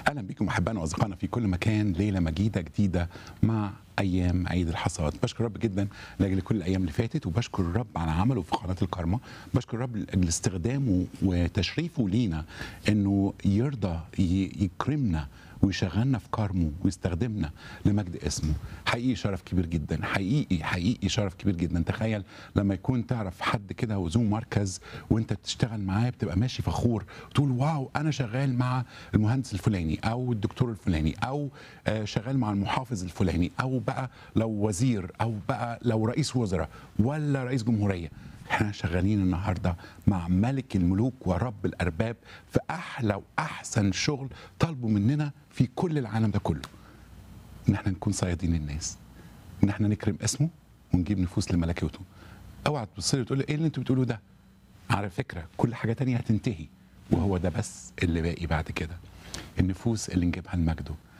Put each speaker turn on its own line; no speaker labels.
اهلا بكم احبائنا واصدقائنا في كل مكان ليله مجيده جديده مع ايام عيد الحصاد بشكر الرب جدا لاجل كل الايام اللي فاتت وبشكر الرب على عمله في قناه الكرمه بشكر الرب لاجل استخدامه وتشريفه لينا انه يرضى ي- يكرمنا ويشغلنا في كرمه ويستخدمنا لمجد اسمه حقيقي شرف كبير جدا حقيقي حقيقي شرف كبير جدا تخيل لما يكون تعرف حد كده وذو مركز وانت بتشتغل معاه بتبقى ماشي فخور تقول واو انا شغال مع المهندس الفلاني او الدكتور الفلاني او آه، شغال مع المحافظ الفلاني او بقى لو وزير او بقى لو رئيس وزراء ولا رئيس جمهوريه احنا شغالين النهارده مع ملك الملوك ورب الارباب في احلى واحسن شغل طالبه مننا في كل العالم ده كله ان احنا نكون صيادين الناس ان احنا نكرم اسمه ونجيب نفوس لملكوته اوعى تبص لي وتقول لي ايه اللي انتوا بتقولوه ده على فكره كل حاجه تانية هتنتهي وهو ده بس اللي باقي بعد كده النفوس اللي نجيبها لمجده